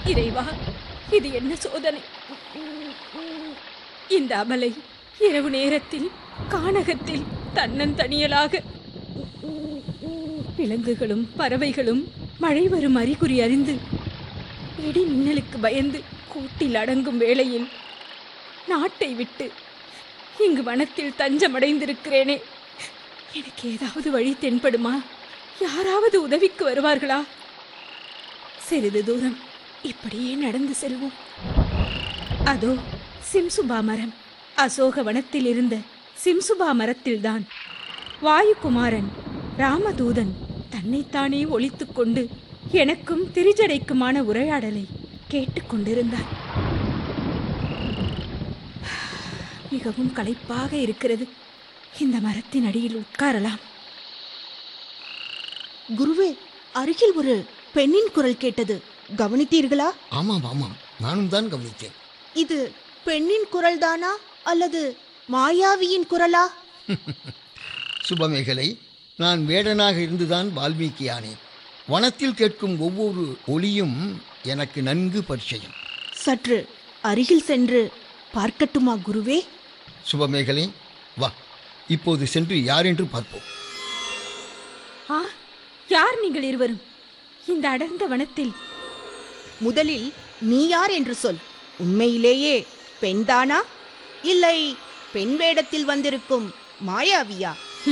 இறைவா இது என்ன சோதனை இந்த அமலை இரவு நேரத்தில் கானகத்தில் தன்னந்தனியலாக விலங்குகளும் பறவைகளும் மழை வரும் அறிகுறி அறிந்து இடி மின்னலுக்கு பயந்து கூட்டில் அடங்கும் வேளையில் நாட்டை விட்டு இங்கு வனத்தில் தஞ்சமடைந்திருக்கிறேனே எனக்கு ஏதாவது வழி தென்படுமா யாராவது உதவிக்கு வருவார்களா சிறிது தூரம் இப்படியே நடந்து செல்வோம் அதோ சிம்சுபா மரம் அசோக வனத்தில் இருந்த சிம்சுபா மரத்தில்தான் வாயுகுமாரன் ராமதூதன் தன்னைத்தானே ஒழித்துக் கொண்டு எனக்கும் திரிஜடைக்குமான உரையாடலை கேட்டுக்கொண்டிருந்தான் மிகவும் களைப்பாக இருக்கிறது இந்த மரத்தின் அடியில் உட்காரலாம் குருவே அருகில் ஒரு பெண்ணின் குரல் கேட்டது கவனித்தீர்களா ஆமாம் ஆமாம் நானும் தான் கவனித்தேன் இது பெண்ணின் குரல்தானா அல்லது மாயாவியின் குரலா சுபமேகலை நான் வேடனாக இருந்துதான் வால்மீகி ஆனேன் வனத்தில் கேட்கும் ஒவ்வொரு ஒளியும் எனக்கு நன்கு பரிச்சயம் சற்று அருகில் சென்று பார்க்கட்டுமா குருவே சுபமேகலை வா இப்போது சென்று யார் என்று பார்ப்போம் ஆ யார் நீங்கள் இருவரும் இந்த அடர்ந்த வனத்தில் முதலில் நீ யார் என்று சொல் உண்மையிலேயே பெண்தானா இல்லை பெண் வேடத்தில் வந்திருக்கும் மாயாவியா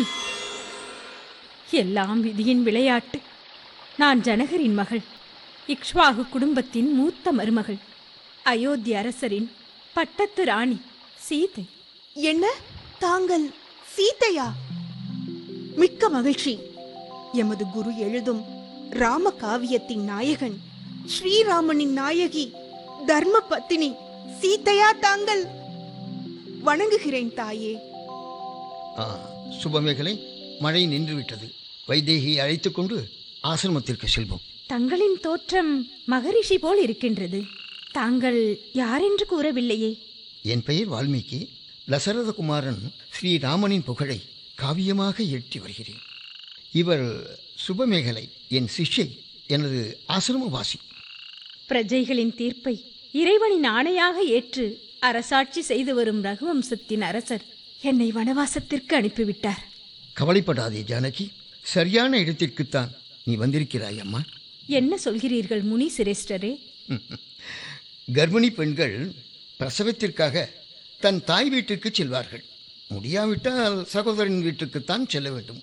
எல்லாம் விதியின் விளையாட்டு நான் ஜனகரின் மகள் இக்ஷ்வாகு குடும்பத்தின் மூத்த மருமகள் அயோத்தி அரசரின் பட்டத்து ராணி சீதை என்ன தாங்கள் சீதையா மிக்க மகிழ்ச்சி எமது குரு எழுதும் ராம காவியத்தின் நாயகன் ஸ்ரீராமனின் நாயகி தர்ம பத்தினி சீதையா தாங்கள் வணங்குகிறேன் தாயே ஆ, சுபமேகலை மழை நின்றுவிட்டது வைதேகியை அழைத்துக் கொண்டு ஆசிரமத்திற்கு செல்வோம் தங்களின் தோற்றம் மகரிஷி போல் இருக்கின்றது தாங்கள் யாரென்று கூறவில்லையே என் பெயர் வால்மீகி தசரதகுமாரன் ஸ்ரீராமனின் புகழை காவியமாக இயற்றி வருகிறேன் இவர் சுபமேகலை என் சிஷ்யை எனது ஆசிரமவாசி பிரஜைகளின் தீர்ப்பை இறைவனின் ஆணையாக ஏற்று அரசாட்சி செய்து வரும் ரகுவம்சத்தின் அரசர் என்னை வனவாசத்திற்கு அனுப்பிவிட்டார் கவலைப்படாதே ஜானகி சரியான இடத்திற்குத்தான் நீ வந்திருக்கிறாய் அம்மா என்ன சொல்கிறீர்கள் முனி சிரேஷ்டரே கர்ப்பிணி பெண்கள் பிரசவத்திற்காக தன் தாய் வீட்டிற்கு செல்வார்கள் முடியாவிட்டால் சகோதரன் வீட்டுக்குத்தான் செல்ல வேண்டும்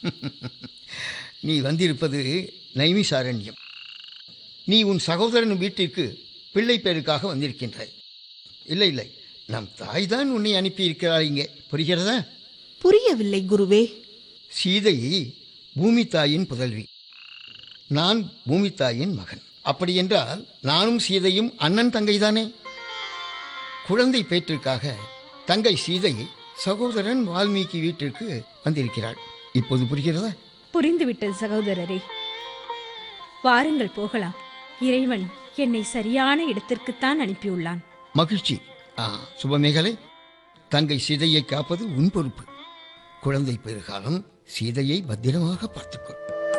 நீ வந்திருப்பது நைமிசாரண்யம் நீ உன் சகோதரன் வீட்டிற்கு பிள்ளை பேருக்காக வந்திருக்கின்றாய் இல்லை இல்லை நம் தாய் தான் உன்னை அனுப்பியிருக்கிறார் இங்கே புரிகிறதா புரியவில்லை குருவே சீதை பூமி தாயின் புதல்வி நான் பூமி தாயின் மகன் அப்படியென்றால் நானும் சீதையும் அண்ணன் தங்கைதானே குழந்தை பேற்றிற்காக தங்கை சீதை சகோதரன் வால்மீகி வீட்டிற்கு வந்திருக்கிறாள் இப்போது புரிகிறதா புரிந்துவிட்டது சகோதரரே வாருங்கள் போகலாம் இறைவன் என்னை சரியான இடத்திற்குத்தான் அனுப்பியுள்ளான் மகிழ்ச்சி ஆ சுபமேகலை தங்கை சீதையை காப்பது உன் பொறுப்பு குழந்தை பெருகாலம் சீதையை பத்திரமாக பார்த்துக்கொள்